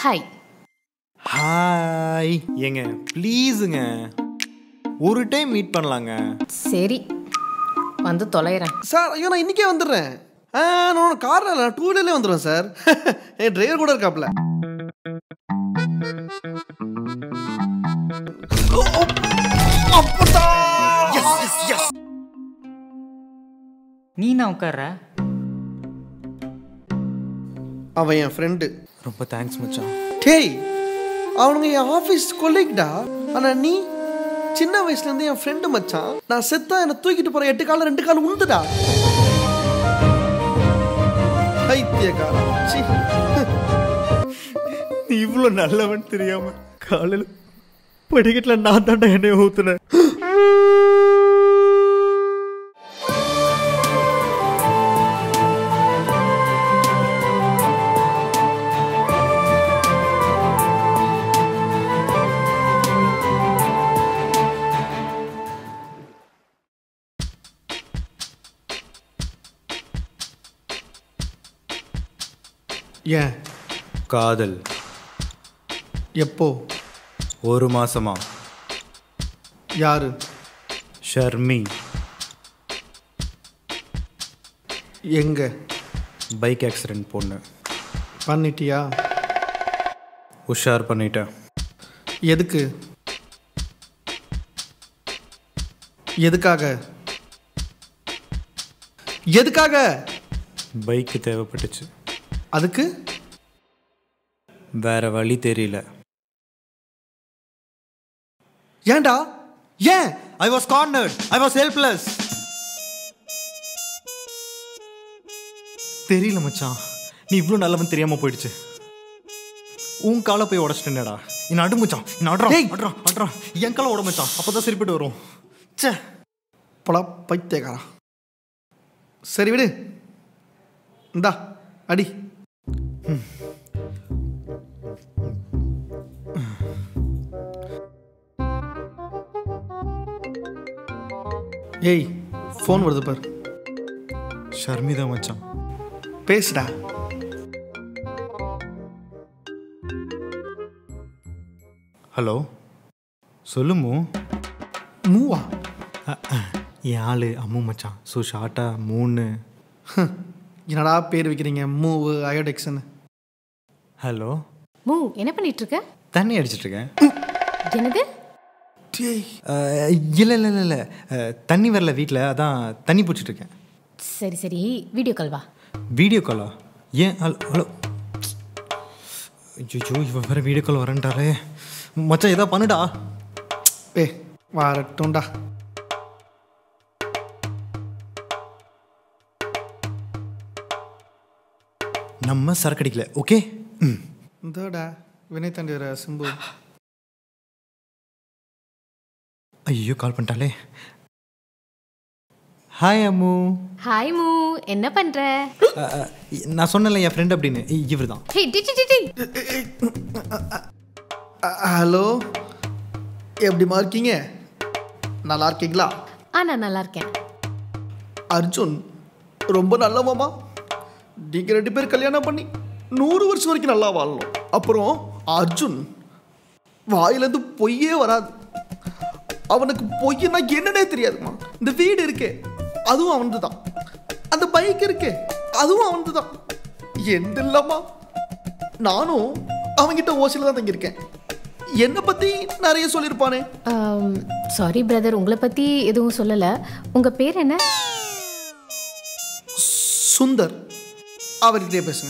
Hi hi ஏங்க ப்ளீஸுங்க ஒரு time meet பண்ணலாங்க சரி வந்து தொலைகிறேன் சார் ஐயோ நான் இன்னைக்கே வந்துடுறேன் ஆ நான் காரில் இல்லை டூ வீலர்லேயே வந்துடுவேன் சார் என் டிரைவர் கூட இருக்காப்ல அப்பட்டா நீ நான் உட்கார்ற அவன் என் ஃப்ரெண்டு ரொம்ப தேங்க்ஸ் மச்சான் டேய் அவனுங்க என் ஆஃபீஸ் கொல்லிக்டா ஆனால் நீ சின்ன வயசுலேருந்து என் ஃப்ரெண்டு மச்சான் நான் செத்தா என்னை தூக்கிட்டு போகிற எட்டு காலம் ரெண்டு காலம் உண்டுடா பைத்தியக்காரா சீ நீ இவ்வளோ நல்லவன் தெரியாம காலையில் படிக்கட்டில் நான் தாண்டா என்னைய ஊத்துனேன் ஏன் காதல் எப்போ ஒரு மாசமா யாரு ஷர்மி எங்க பைக் ஆக்சிடென்ட் பொண்ணு பண்ணிட்டியா உஷார் பண்ணிட்டேன் எதுக்கு எதுக்காக எதுக்காக பைக்கு தேவைப்பட்டுச்சு அதுக்கு வேற வழி தெரியல ஏன்டா ஏன் I was cornered I was helpless தெரியல மச்சான் நீ இவ்வளோ நல்லவன் தெரியாம போயிடுச்சு உன் காலை போய் உடச்சிட்டேனடா என்ன அடு மச்சான் என்ன அட்றா டேய். அட்றா அட்றா என் காலை உட மச்சான் அப்பதான் சரிப்பட்டு வரும் ச்சே பல பைத்தியக்காரா சரி விடு இந்தா அடி ஏய் ஃபோன் வருது பார் ஷர்மிதா மச்சான் பேசுடா ஹலோ சொல்லுமு மூவா என் ஆளு அம்மு மச்சான் ஸோ ஷார்ட்டா மூணு என்னடா பேர் வைக்கிறீங்க மூவு அயோடெக்ஸ்னு ஹலோ மூ என்ன பண்ணிட்டு இருக்க தண்ணி அடிச்சிட்டு இருக்கேன் என்னது டேய் இல்லை இல்லை இல்லை இல்லை தண்ணி வரல வீட்டில் அதான் தண்ணி பிடிச்சிட்டு இருக்கேன் சரி சரி வீடியோ கால் வா வீடியோ காலா ஏன் ஹலோ ஹலோ ஐயோ இவன் வேறு வீடியோ கால் வரேன்டாலே மச்சான் ஏதா பண்ணுடா ஏ வரட்டும்டா நம்ம சரக்கு அடிக்கல ஓகே ம் இந்தோடா வினய் தாண்டி சிம்பு ஐயோ கால் பண்ணிட்டாலே ஹாய் அம்மு ஹாய் மூ என்ன பண்ற அஹ், அஹ், நான் சொன்னல என் ஃப்ரெண்ட் அப்படின்னு இவர் தான் ஹே டி டி, டி, டி. அ- ஹலோ எப்படிமா இருக்கீங்க நல்லா இருக்கீங்களா ஆ நான் நல்லா இருக்கேன் அர்ஜுன் ரொம்ப நல்லவாமா நீங்கள் ரெண்டு பேர் கல்யாணம் பண்ணி நூறு வருஷம் வரைக்கும் நல்லா வாழணும் அப்புறம் அர்ஜுன் வாயிலேருந்து பொய்யே வராது அவனுக்கு பொய்னா என்னன்னே தெரியாதுமா இந்த வீடு இருக்கே அதுவும் அவனது தான் அந்த பைக் இருக்கே அதுவும் அவனது தான் எந்த இல்லம்மா நானும் அவன்கிட்ட ஓசில தான் தங்கியிருக்கேன் என்னை பற்றி நிறைய சொல்லியிருப்பானே சாரி பிரதர் உங்களை பற்றி எதுவும் சொல்லலை உங்கள் பேர் என்ன சுந்தர் அவர்கிட்டே பேசுங்க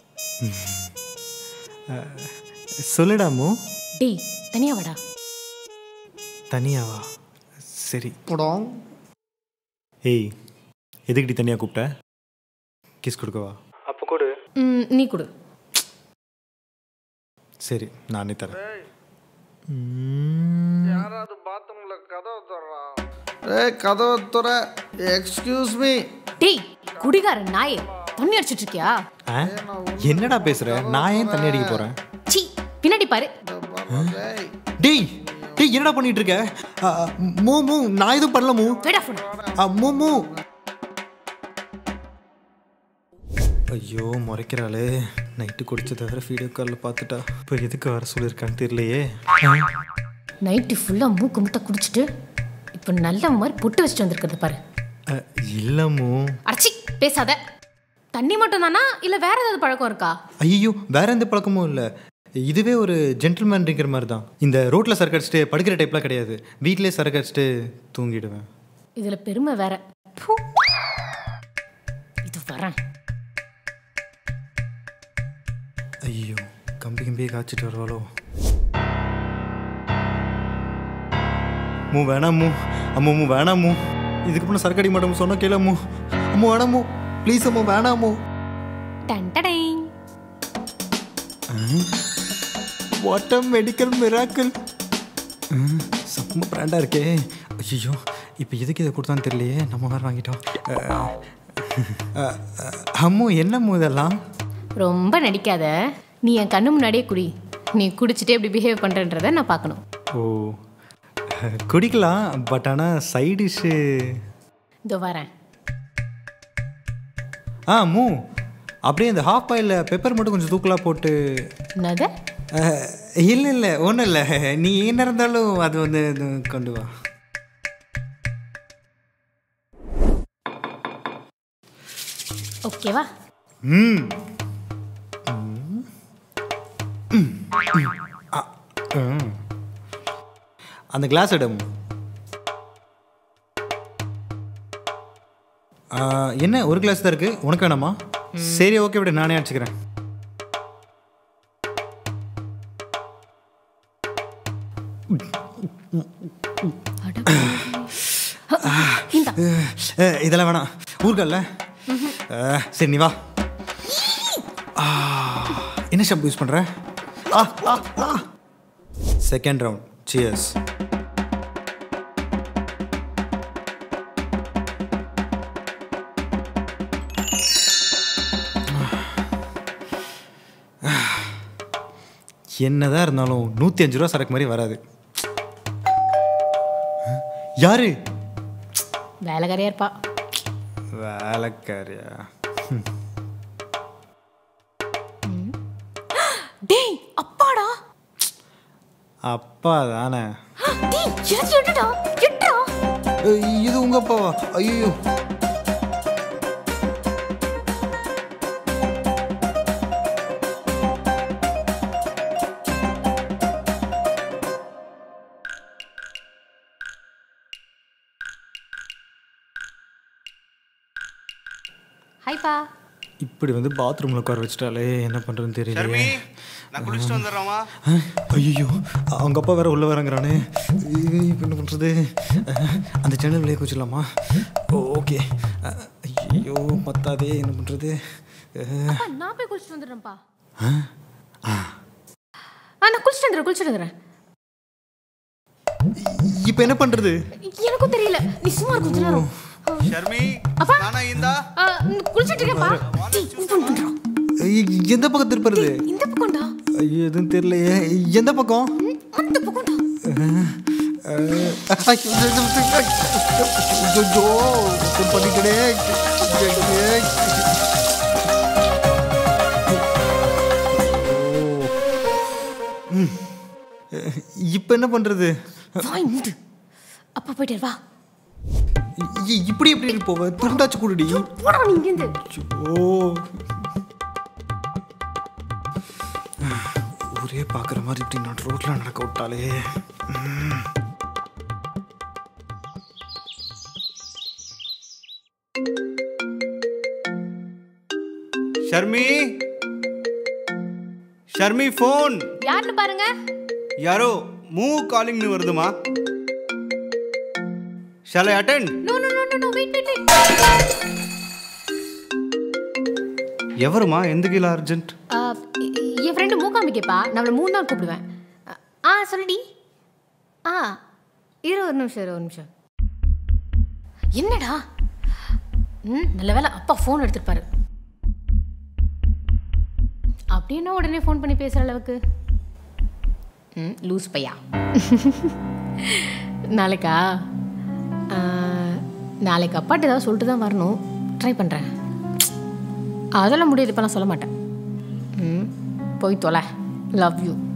சொல்லுடா அம்மு டேய் தனியா வாடா தனியாவா சரி படம் ஏய் எதுக்கிட்டி தனியாக கூப்பிட்ட கிஸ் கொடுக்கவா அப்போ கொடு ம், நீ கொடு சரி நானே தரேன் யாராவது பாத்ரூம்ல கதவை தர்றா ஏ கதவை துற எக்ஸ்கியூஸ் மீ டேய் குடிகார நாயே தண்ணி அடிச்சிட்டு இருக்கியா ஆ? என்னடா பேசுற நான் ஏன் தண்ணி அடிக்க போறேன் சீ பின்னாடி பாரு டேய் டேய் என்னடா பண்ணிட்டு இருக்க ஆ, மூ மூ நான் எதுவும் பண்ணல மூ வேடா ஃபோன் ஆ, மூ மூ ஐயோ முறைக்கிறாளே நைட்டு குடிச்சதை வேற வீடியோ காலில் பார்த்துட்டா இப்போ எதுக்கு வர சொல்லியிருக்கான்னு தெரியலையே நைட்டு ஃபுல்லாக மூக்கு முட்டை குடிச்சிட்டு இப்போ நல்ல மாதிரி பொட்டு வச்சுட்டு வந்திருக்கிறது பாரு அஹ், இல்லமோ அடச்சி பேசாத தண்ணி மட்டும் தானா இல்லை வேற ஏதாவது பழக்கம் இருக்கா ஐயோ வேற எந்த பழக்கமும் இல்லை இதுவே ஒரு ஜென்டில்மேன் ட்ரிங்கர் மாதிரி தான் இந்த ரோட்டில் சரக்கு அடிச்சுட்டு படுக்கிற டைப்லாம் கிடையாது வீட்டிலே சரக்கு அடிச்சுட்டு தூங்கிடுவேன் இதில் பெருமை வேற ப்பு. இது வரேன் ஐயோ கம்பி கம்பியே காய்ச்சிட்டு வருவாளோ மூ வேணாம் மூ அம்மு மூ வேணாம் மூ இதுக்கப்புறம் சரக்கு அடிக்க மாட்டோம் சொன்ன கேள மூ அம்மு வேணாம் மூ ப்ளீஸ் அம்மு வேணாம் மூ டன் டடைங். வாட் அ மெடிக்கல் மிராக்கிள் செம்ம பிராண்டாக இருக்கே ஐயோ இப்போ எதுக்கு இதை கொடுத்தான்னு தெரியலையே நம்ம வேறு வாங்கிட்டோம் அஹ், அஹ், அஹ், அம்மு என்ன மூ இதெல்லாம் ரொம்ப நடிக்காத நீ என் கண்ணு முன்னாடியே குடி நீ குடிச்சிட்டு எப்படி பிஹேவ் பண்ணுறன்றத நான் பார்க்கணும் ஓ அஹ், குடிக்கலாம் பட் ஆனால் சைட் டிஷ்ஷு இதோ வரேன் ஆ மூ அப்படியே இந்த ஹாஃப் பாயில் பெப்பர் மட்டும் கொஞ்சம் தூக்கலாக போட்டு என்னது இல்லை இல்லை ஒன்றும் இல்லை நீ என்ன இருந்தாலும் அது வந்து இது கொண்டு வா ஓகேவா ம் ம். ம். ஆ, ம். அந்த கிளாஸ் எடம் என்ன ஒரு கிளாஸ் தான் இருக்கு உனக்கு வேணாமா சரி ஓகே விட நானே அடிச்சுக்கிறேன் அட இந்த அஹ், இதெல்லாம் வேணாம் ஊர்கல்ல அஹ், சரி நீ வா ஆ, என்ன ஷாம்பு யூஸ் பண்ற செகண்ட் ரவுண்ட் சியர்ஸ் என்னதான் இருந்தாலும் நூற்றி அஞ்சு ரூபா சரக்கு மாதிரி வராது யாரு வேலைக்காரியா இருப்பா வேலைக்காரியா டேய் அப்பாடா அப்பா தானே டேய் எனக்கு எட்டுடா எட்டுடா இது உங்க அப்பாவா ஐயோ ஹாய்ப்பா இப்படி வந்து பாத்ரூம்ல உட்கார வச்சிட்டாலே என்ன பண்றதுன்னு ஷர்மி தெரியல நான் குளிச்சுட்டு வந்துடுறேம்மா ஐயோ அவங்க அப்பா வேற உள்ள வராங்கிறானே இப்போ என்ன பண்றது அஹ், அந்த சேனல்லே வச்சிடலாமா ஓகே ஐயோ பத்தாதே என்ன பண்றது அஹ், அப்பா நான் போய் குளிச்சுட்டு வந்துடுறேன்ப்பா ஆ நான் குளிச்சுட்டு வந்துடுறேன் குளிச்சுட்டு வந்துடுறேன் இப்போ என்ன பண்றது எனக்கும் தெரியல நீ சும்மா இரு கொஞ்ச நேரம் ஷர்மி அப்பா. நானா இந்தா ஆ, இந்த குளிச்சுட்டு இருக்கேன்ப்பா டேய், இது பண்ணு, பண்றான். ஐய, எந்த பக்கம் திருப்புறது இந்த பக்கம்டா ஐயோ எதுவும் தெரியலையே எந்த பக்கம் ம், அந்த பக்கம்டா பண்ணிட்டே இப்போ என்ன பண்றது வாய் மூடு அப்பா போயிட்டு வா இ- இப்படி எப்படி போவ துண்டாச்சு கூடடி போடா நீ இங்கேருந்து ஓ ஒரே பார்க்குற மாதிரி இப்படி நான் ரோட்ல நடக்க விட்டாலே ம். ஷர்மி ஷர்மி ஃபோன் யாருன்னு பாருங்க யாரோ மூவ் காலிங்னு வருதுமா shall I attend no no no no wait wait wait ఎవరుమా ఎందుకు ఇలా అర్జెంట్ என் ஃப்ரெண்டு மூகாம்பிக்கைப்பா நான் அவளை மூணு நாள் கூப்பிடுவேன் ஆ சொல்லுடி ஆ இரு ஒரு நிமிஷம் இரு ஒரு நிமிஷம் என்னடா ம் நல்ல வேளை அப்பா ஃபோன் எடுத்துருப்பாரு அப்படின்னா உடனே ஃபோன் பண்ணி பேசுகிற அளவுக்கு ம் லூஸ் பையா நாளைக்கா ஆ, நாளைக்கு அப்பாட்ட ஏதாவது சொல்லிட்டு தான் வரணும் ட்ரை பண்ணுறேன் அதெல்லாம் முடியாது இப்போலாம் சொல்ல மாட்டேன் ம் போய் தொலை லவ் யூ